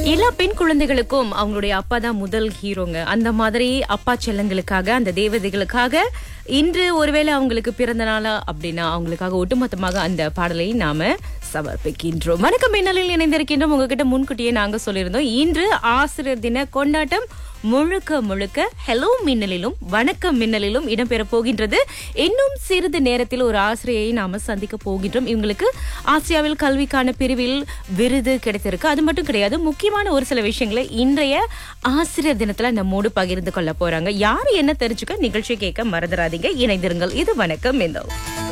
எல்லா பெண் குழந்தைகளுக்கும் அவங்களுடைய அப்பா தான் முதல் ஹீரோங்க அந்த மாதிரி அப்பா செல்லங்களுக்காக அந்த தேவதைகளுக்காக இன்று ஒருவேளை அவங்களுக்கு பிறந்த நாளா அப்படின்னா அவங்களுக்காக ஒட்டுமொத்தமாக அந்த பாடலை நாம சமர்ப்பிக்கின்றோம் வணக்கம் மின்னலில் இணைந்திருக்கின்றோம் உங்ககிட்ட முன்கூட்டியே நாங்க சொல்லியிருந்தோம் இன்று ஆசிரியர் தின கொண்டாட்டம் முழுக்க முழுக்க ஹலோ மின்னலிலும் வணக்கம் மின்னலிலும் இடம்பெற போகின்றது இன்னும் சிறிது நேரத்தில் ஒரு ஆசிரியரை நாம சந்திக்க போகின்றோம் இவங்களுக்கு ஆசியாவில் கல்விக்கான பிரிவில் விருது கிடைத்திருக்கு அது மட்டும் கிடையாது முக்கியமான ஒரு சில விஷயங்களை இன்றைய ஆசிரியர் தினத்துல நம்மோடு பகிர்ந்து கொள்ள போறாங்க யாரு என்ன தெரிஞ்சுக்க நிகழ்ச்சி கேட்க மறந்துடாதீங்க இணைந்திருங்கள் இது வணக்கம் மின்னல்